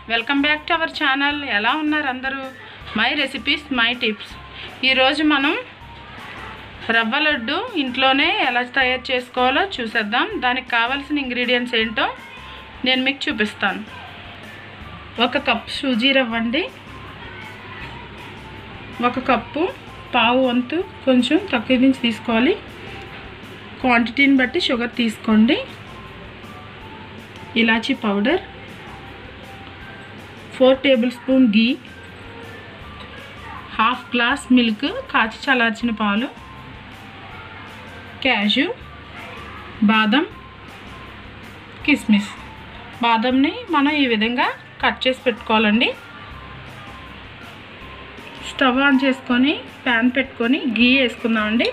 welcome back to our channel ఎలా ఉన్నారు అందరూ మై రెసిపీస్ మై టిప్స్ ఈరోజు మనం రవ్వ లడ్డు ఇంట్లోనే ఎలా తయారు చేసుకోవాలో చూసేద్దాం దానికి కావాల్సిన ఇంగ్రీడియంట్స్ ఏంటో నేను మీకు చూపిస్తాను ఒక కప్ సూజీ రవ్వ అండి ఒక కప్పు పావు వంతు కొంచెం తక్కువ నుంచి తీసుకోవాలి క్వాంటిటీని బట్టి షుగర్ తీసుకోండి ఇలాచీ powder four tablespoon ghee half glass milk కాచి చల్లార్చిన పాలు క్యాషు బాదం కిస్మిస్ బాదంని మనం ఈ విధంగా కట్ చేసి పెట్టుకోవాలండి స్టవ్ ఆన్ చేసుకొని ప్యాన్ పెట్టుకొని గీ వేసుకుందామండి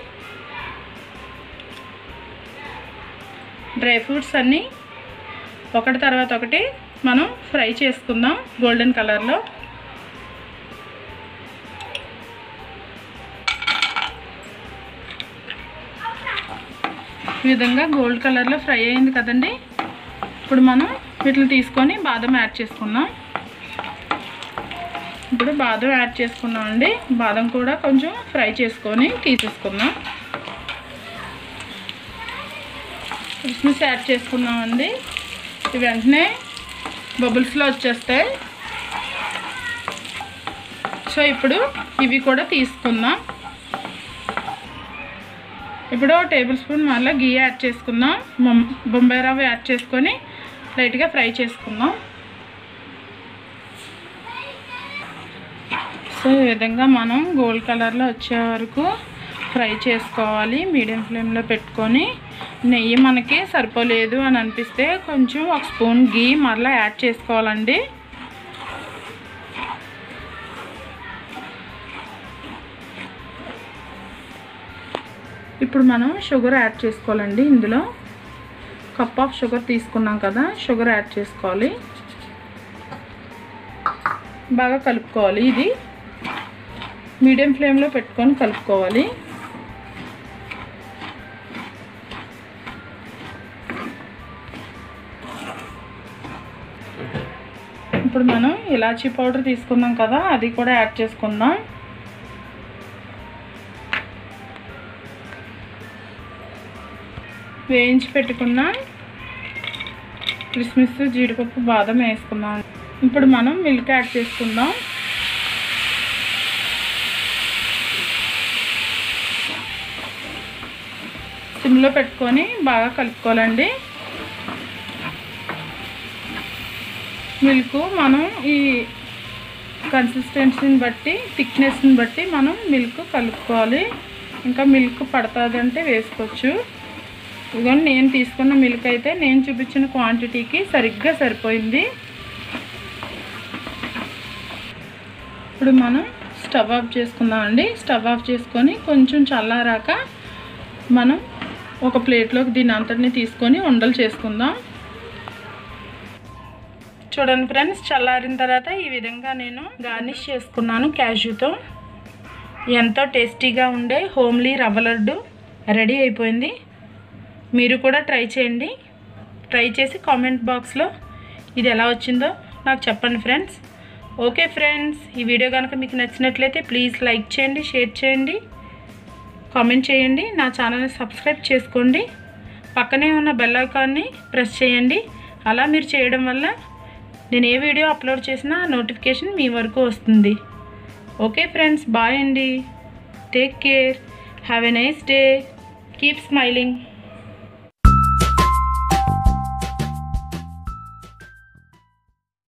డ్రై ఫ్రూట్స్ అన్నీ ఒకటి తర్వాత ఒకటి మనం ఫ్రై చేసుకుందాం గోల్డెన్ కలర్లో ఈ విధంగా గోల్డ్ కలర్లో ఫ్రై అయింది కదండి ఇప్పుడు మనం వీటిని తీసుకొని బాదం యాడ్ చేసుకుందాం ఇప్పుడు బాదం యాడ్ చేసుకున్నాం అండి బాదం కూడా కొంచెం ఫ్రై చేసుకొని తీసేసుకుందాం కిస్మిస్ యాడ్ చేసుకున్నామండి ఇవి వెంటనే బబుల్స్లో వచ్చేస్తాయి సో ఇప్పుడు ఇవి కూడా తీసుకుందాం ఇప్పుడు టేబుల్ స్పూన్ మళ్ళీ గీ యాడ్ చేసుకుందాం బొం- బొంబాయి రవ్వ యాడ్ చేసుకొని లైట్గా ఫ్రై చేసుకుందాం సో ఈ విధంగా మనం గోల్డ్ కలర్లో వచ్చే వరకు ఫ్రై చేసుకోవాలి మీడియం ఫ్లేమ్లో పెట్టుకొని నెయ్యి మనకి సరిపోలేదు అని అనిపిస్తే కొంచెం ఒక స్పూన్ గీ మరలా యాడ్ చేసుకోవాలండి ఇప్పుడు మనం షుగర్ యాడ్ చేసుకోవాలండి ఇందులో కప్ ఆఫ్ షుగర్ తీసుకున్నాం కదా షుగర్ యాడ్ చేసుకోవాలి బాగా కలుపుకోవాలి ఇది మీడియం ఫ్లేమ్లో పెట్టుకొని కలుపుకోవాలి ఇప్పుడు మనం ఇలాచీ పౌడర్ తీసుకున్నాం కదా అది కూడా యాడ్ చేసుకుందాం వేయించి పెట్టుకున్న కిస్మిస్ జీడిపప్పు బాదం వేసుకుందాం ఇప్పుడు మనం మిల్క్ యాడ్ చేసుకుందాం సిమ్లో పెట్టుకొని బాగా కలుపుకోవాలండి మిల్క్ మనం ఈ కన్సిస్టెన్సీని బట్టి థిక్నెస్ని బట్టి మనం మిల్క్ కలుపుకోవాలి ఇంకా మిల్క్ పడుతుందంటే వేసుకోవచ్చు ఇదిగోండి నేను తీసుకున్న మిల్క్ అయితే నేను చూపించిన క్వాంటిటీకి సరిగ్గా సరిపోయింది ఇప్పుడు మనం స్టవ్ ఆఫ్ చేసుకుందామండి స్టవ్ ఆఫ్ చేసుకొని కొంచెం చల్లారాక మనం ఒక ప్లేట్లోకి దీని అంతటిని తీసుకొని ఉండలు చేసుకుందాం చూడండి ఫ్రెండ్స్ చల్లారిన తర్వాత ఈ విధంగా నేను గార్నిష్ చేసుకున్నాను క్యాష్యూతో ఎంతో టేస్టీగా ఉండే హోమ్లీ రవ్వ లడ్డు రెడీ అయిపోయింది మీరు కూడా ట్రై చేయండి ట్రై చేసి కామెంట్ బాక్స్లో ఇది ఎలా వచ్చిందో నాకు చెప్పండి ఫ్రెండ్స్ ఓకే ఫ్రెండ్స్ ఈ వీడియో కనుక మీకు నచ్చినట్లయితే ప్లీజ్ లైక్ చేయండి షేర్ చేయండి కామెంట్ చేయండి నా ఛానల్ని సబ్స్క్రైబ్ చేసుకోండి పక్కనే ఉన్న బెల్ ఐకాన్ని ప్రెస్ చేయండి అలా మీరు చేయడం వల్ల నేను ఏ వీడియో అప్లోడ్ చేసినా నోటిఫికేషన్ మీ వరకు వస్తుంది ఓకే ఫ్రెండ్స్ బాయ్ అండి take care have a nice day keep smiling